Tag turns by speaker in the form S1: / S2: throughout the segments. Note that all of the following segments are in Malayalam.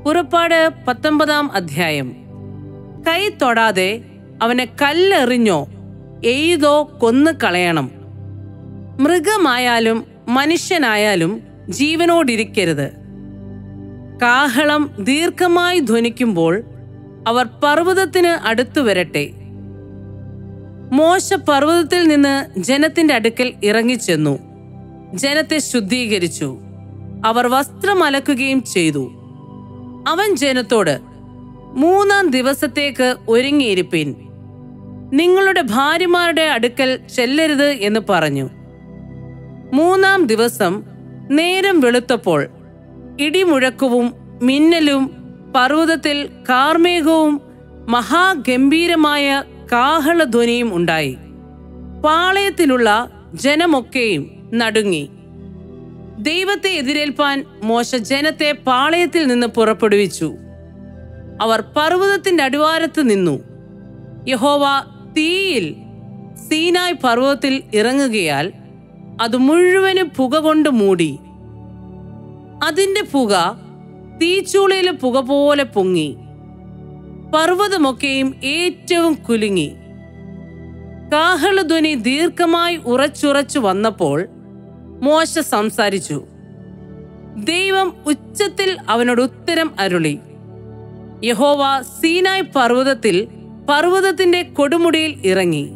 S1: പുറപ്പാട് പത്തൊമ്പതാം അധ്യായം കൈ തൊടാതെ അവനെ കല്ലെറിഞ്ഞോ എയ്തോ കൊന്നു കളയണം മൃഗമായാലും മനുഷ്യനായാലും ജീവനോടിരിക്കരുത് കാഹളം ദീർഘമായി ധ്വനിക്കുമ്പോൾ അവർ പർവ്വതത്തിന് അടുത്തു വരട്ടെ മോശ പർവ്വതത്തിൽ നിന്ന് ജനത്തിന്റെ അടുക്കൽ ഇറങ്ങിച്ചെന്നു ജനത്തെ ശുദ്ധീകരിച്ചു അവർ വസ്ത്രം അലക്കുകയും ചെയ്തു അവൻ ജനത്തോട് മൂന്നാം ദിവസത്തേക്ക് ഒരുങ്ങിയിരിപ്പിൻ നിങ്ങളുടെ ഭാര്യമാരുടെ അടുക്കൽ ചെല്ലരുത് എന്ന് പറഞ്ഞു മൂന്നാം ദിവസം നേരം വെളുത്തപ്പോൾ ഇടിമുഴക്കവും മിന്നലും പർവ്വതത്തിൽ കാർമേഘവും മഹാഗംഭീരമായ കാഹളധ്വനിയും ഉണ്ടായി പാളയത്തിലുള്ള ജനമൊക്കെയും നടുങ്ങി ദൈവത്തെ എതിരേൽപ്പാൻ മോശ ജനത്തെ പാളയത്തിൽ നിന്ന് പുറപ്പെടുവിച്ചു അവർ പർവ്വതത്തിന്റെ അടിവാരത്ത് നിന്നു യഹോവ തീയിൽ സീനായ് പർവ്വതത്തിൽ ഇറങ്ങുകയാൽ അത് മുഴുവനും പുക കൊണ്ട് മൂടി അതിന്റെ പുക തീച്ചൂളയിലെ പുക പോലെ പൊങ്ങി പർവ്വതമൊക്കെയും ഏറ്റവും കുലുങ്ങി കാഹളധ്വനി ദീർഘമായി ഉറച്ചുറച്ചു വന്നപ്പോൾ മോശ സംസാരിച്ചു ദൈവം ഉച്ചത്തിൽ അവനോട് ഉത്തരം അരുളി യഹോവ സീനായ് പർവ്വതത്തിൽ പർവ്വതത്തിന്റെ കൊടുമുടിയിൽ ഇറങ്ങി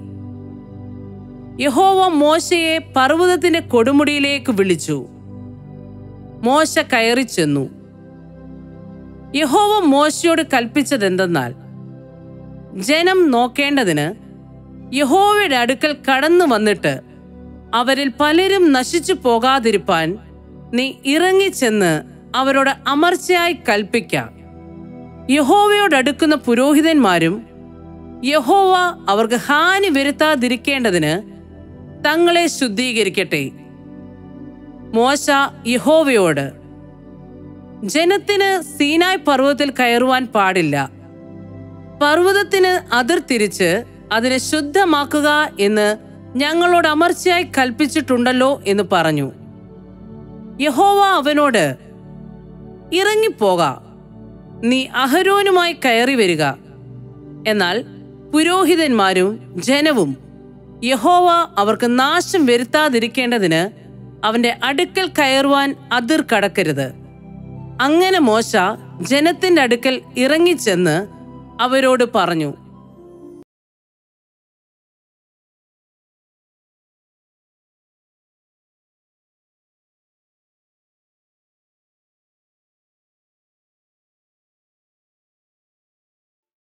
S1: യഹോവ മോശയെ പർവ്വതത്തിന്റെ കൊടുമുടിയിലേക്ക് വിളിച്ചു മോശ കയറി ചെന്നു യഹോവ മോശയോട് കൽപ്പിച്ചതെന്തെന്നാൽ ജനം നോക്കേണ്ടതിന് യഹോവയുടെ അടുക്കൽ കടന്നു വന്നിട്ട് അവരിൽ പലരും നശിച്ചു പോകാതിരിപ്പാൻ നീ ഇറങ്ങിച്ചെന്ന് അവരോട് അമർച്ചയായി കൽപ്പിക്കാം യഹോവയോടടുക്കുന്ന പുരോഹിതന്മാരും യഹോവ അവർക്ക് ഹാനി വരുത്താതിരിക്കേണ്ടതിന് തങ്ങളെ ശുദ്ധീകരിക്കട്ടെ മോശ യഹോവയോട് ജനത്തിന് സീനായ് പർവ്വതത്തിൽ കയറുവാൻ പാടില്ല പർവ്വതത്തിന് അതിർ തിരിച്ച് അതിനെ ശുദ്ധമാക്കുക എന്ന് ഞങ്ങളോട് അമർച്ചയായി കൽപ്പിച്ചിട്ടുണ്ടല്ലോ എന്ന് പറഞ്ഞു യഹോവ അവനോട് ഇറങ്ങിപ്പോക നീ അഹരോനുമായി കയറി വരിക എന്നാൽ പുരോഹിതന്മാരും ജനവും യഹോവ അവർക്ക് നാശം വരുത്താതിരിക്കേണ്ടതിന് അവന്റെ അടുക്കൽ കയറുവാൻ അതിർ കടക്കരുത് അങ്ങനെ മോശ ജനത്തിന്റെ അടുക്കൽ ഇറങ്ങിച്ചെന്ന് അവരോട് പറഞ്ഞു